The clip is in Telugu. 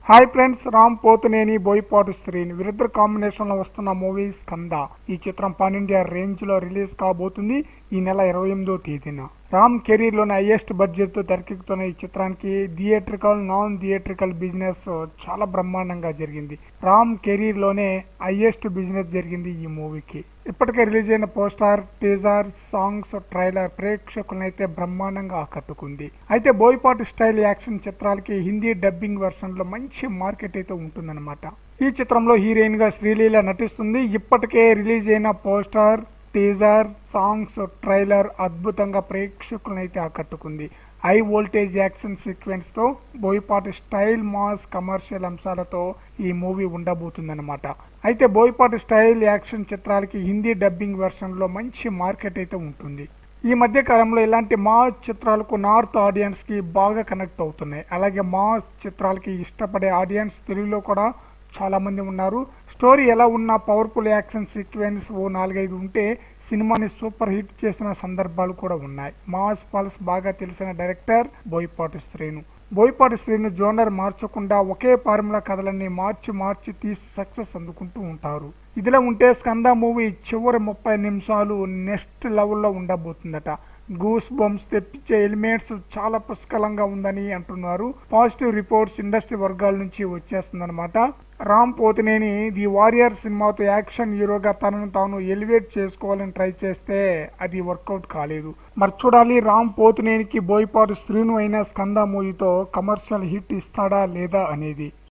హాయ్ ఫ్రెండ్స్ రామ్ పోతునేని బోయపాటు శ్రీని వీరిద్దరు కాంబినేషన్ లో వస్తున్న మూవీ స్కంద ఈ చిత్రం పాన్ ఇండియా రేంజ్ లో రిలీజ్ కాబోతుంది ఈ నెల ఇరవై ఎనిమిదో తేదీన రామ్ కెరీర్ లోని హైయెస్ట్ బడ్జెట్ తో తెరకెక్కుతున్న ఈ చిత్రానికి థియేట్రికల్ నాన్ థియేట్రికల్ బిజినెస్ చాలా బ్రహ్మాండంగా జరిగింది రామ్ కెరీర్ లోనే హైయెస్ట్ బిజినెస్ జరిగింది ఈ మూవీకి ఇప్పటికే రిలీజ్ అయిన పోస్టర్ టీజర్ సాంగ్స్ ట్రైలర్ ప్రేక్షకులను అయితే బ్రహ్మాండంగా ఆకట్టుకుంది అయితే బోయపాటి స్టైల్ యాక్షన్ చిత్రాలకి హిందీ డబ్బింగ్ వెర్షన్ లో మంచి మార్కెట్ అయితే ఉంటుందన్నమాట ఈ చిత్రంలో హీరోయిన్ గా శ్రీలీల నటిస్తుంది ఇప్పటికే రిలీజ్ అయిన పోస్టర్ టీజర్ సాంగ్స్ ట్రైలర్ అద్భుతంగా ప్రేక్షకులను అయితే ఆకట్టుకుంది హై వోల్టేజ్ యాక్షన్ సీక్వెన్స్ తో బోయపాటి స్టైల్ మాస్ కమర్షియల్ అంశాలతో ఈ మూవీ ఉండబోతుందన్నమాట అయితే బోయపాటి స్టైల్ యాక్షన్ చిత్రాలకి హిందీ డబ్బింగ్ వెర్షన్ లో మంచి మార్కెట్ అయితే ఉంటుంది ఈ మధ్య కాలంలో ఇలాంటి మాస్ చిత్రాలకు నార్త్ ఆడియన్స్ కి బాగా కనెక్ట్ అవుతున్నాయి అలాగే మాస్ చిత్రాలకి ఇష్టపడే ఆడియన్స్ తెలుగులో కూడా చాలా మంది ఉన్నారు స్టోరీ ఎలా ఉన్నా పవర్ఫుల్ యాక్షన్ సీక్వెన్స్ ఓ నాలుగైదు ఉంటే సినిమాని సూపర్ హిట్ చేసిన సందర్భాలు కూడా ఉన్నాయి మాస్ పల్స్ బాగా తెలిసిన డైరెక్టర్ బోయపాటి శ్రీను బోయపాటి శ్రీను జోనర్ మార్చకుండా ఒకే ఫార్ములా కథలన్నీ మార్చి మార్చి తీసి సక్సెస్ అందుకుంటూ ఉంటారు ఇదిలా ఉంటే స్కంద మూవీ చివరి ముప్పై నిమిషాలు నెక్స్ట్ లెవెల్లో ఉండబోతుందట గూస్ బంప్స్ తెప్పించే ఎలిమెంట్స్ చాలా పుష్కలంగా ఉందని అంటున్నారు పాజిటివ్ రిపోర్ట్స్ ఇండస్ట్రీ వర్గాల నుంచి వచ్చేస్తుందన్నమాట రామ్ పోతినేని ది వారియర్ సినిమాతో యాక్షన్ హీరోగా తనను తాను ఎలివేట్ చేసుకోవాలని ట్రై చేస్తే అది వర్కౌట్ కాలేదు మరి చూడాలి రామ్ పోతినేనికి బోయపాటు శ్రీను అయిన స్కంద మూవీతో కమర్షియల్ హిట్ ఇస్తాడా లేదా అనేది